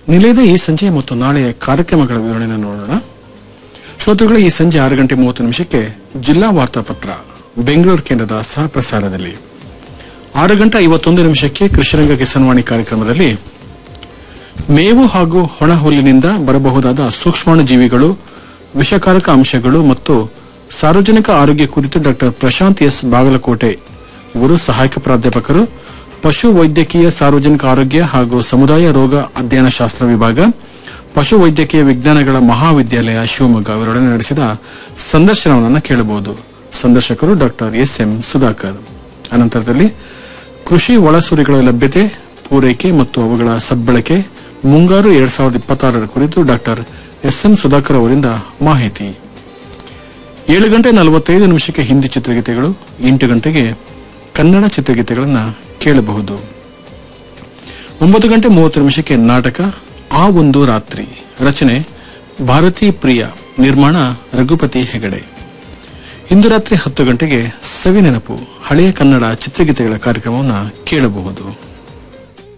ನಿಲಯದ ಈ ಸಂಜೆ ಮತ್ತು ನಾಳೆಯ ಕಾರ್ಯಕ್ರಮಗಳ ವಿವರಣೆ ನೋಡೋಣ ಶ್ರೋತೃಗಳು ಈ ಸಂಜೆ ಆರು ಗಂಟೆ ಮೂವತ್ತು ನಿಮಿಷಕ್ಕೆ ಜಿಲ್ಲಾ ವಾರ್ತಾಪತ್ರ ಬೆಂಗಳೂರು ಕೇಂದ್ರದ ಸಹ ಪ್ರಸಾರದಲ್ಲಿ ಆರು ಗಂಟೆ ಐವತ್ತೊಂದು ನಿಮಿಷಕ್ಕೆ ಕೃಷಿರಂಗ ಕಿಸಾನ್ವಾಣಿ ಕಾರ್ಯಕ್ರಮದಲ್ಲಿ ಮೇವು ಹಾಗೂ ಹೊಣ ಹುಲ್ಲಿನಿಂದ ಬರಬಹುದಾದ ಸೂಕ್ಷ್ಮಾಣು ಜೀವಿಗಳು ವಿಷಕಾರಕ ಅಂಶಗಳು ಮತ್ತು ಸಾರ್ವಜನಿಕ ಆರೋಗ್ಯ ಕುರಿತು ಡಾಕ್ಟರ್ ಪ್ರಶಾಂತ್ ಎಸ್ ಬಾಗಲಕೋಟೆ ಇವರು ಸಹಾಯಕ ಪ್ರಾಧ್ಯಾಪಕರು ಪಶು ವೈದ್ಯಕೀಯ ಸಾರ್ವಜನಿಕ ಆರೋಗ್ಯ ಹಾಗೂ ಸಮುದಾಯ ರೋಗ ಅಧ್ಯಯನ ಶಾಸ್ತ್ರ ವಿಭಾಗ ಪಶು ವೈದ್ಯಕೀಯ ವಿಜ್ಞಾನಗಳ ಮಹಾವಿದ್ಯಾಲಯ ಶಿವಮೊಗ್ಗ ಇವರೊಡನೆ ನಡೆಸಿದ ಸಂದರ್ಶನವನ್ನು ಕೇಳಬಹುದು ಸಂದರ್ಶಕರು ಡಾಕ್ಟರ್ ಎಸ್ ಎಂ ಸುಧಾಕರ್ ಅನಂತರದಲ್ಲಿ ಕೃಷಿ ಒಳಸುರಿಗಳ ಲಭ್ಯತೆ ಪೂರೈಕೆ ಮತ್ತು ಅವುಗಳ ಸದ್ಬಳಕೆ ಮುಂಗಾರು ಎರಡ್ ಸಾವಿರದ ಇಪ್ಪತ್ತಾರರ ಕುರಿತು ಡಾಕ್ಟರ್ ಎಸ್ ಎಂ ಸುಧಾಕರ್ ಅವರಿಂದ ಮಾಹಿತಿ ಏಳು ಗಂಟೆ ನಲವತ್ತೈದು ನಿಮಿಷಕ್ಕೆ ಹಿಂದಿ ಚಿತ್ರಗೀತೆಗಳು ಎಂಟು ಗಂಟೆಗೆ ಕನ್ನಡ ಚಿತ್ರಗೀತೆಗಳನ್ನು ಕೇಳಬಹುದು ಒಂಬತ್ತು ಗಂಟೆ ಮೂವತ್ತು ನಿಮಿಷಕ್ಕೆ ನಾಟಕ ಆ ಒಂದು ರಾತ್ರಿ ರಚನೆ ಭಾರತಿ ಪ್ರಿಯ ನಿರ್ಮಾಣ ರಘುಪತಿ ಹೆಗಡೆ ಇಂದು ರಾತ್ರಿ ಹತ್ತು ಗಂಟೆಗೆ ಸವಿ ನೆನಪು ಹಳೆಯ ಕನ್ನಡ ಚಿತ್ರಗೀತೆಗಳ ಕಾರ್ಯಕ್ರಮವನ್ನು ಕೇಳಬಹುದು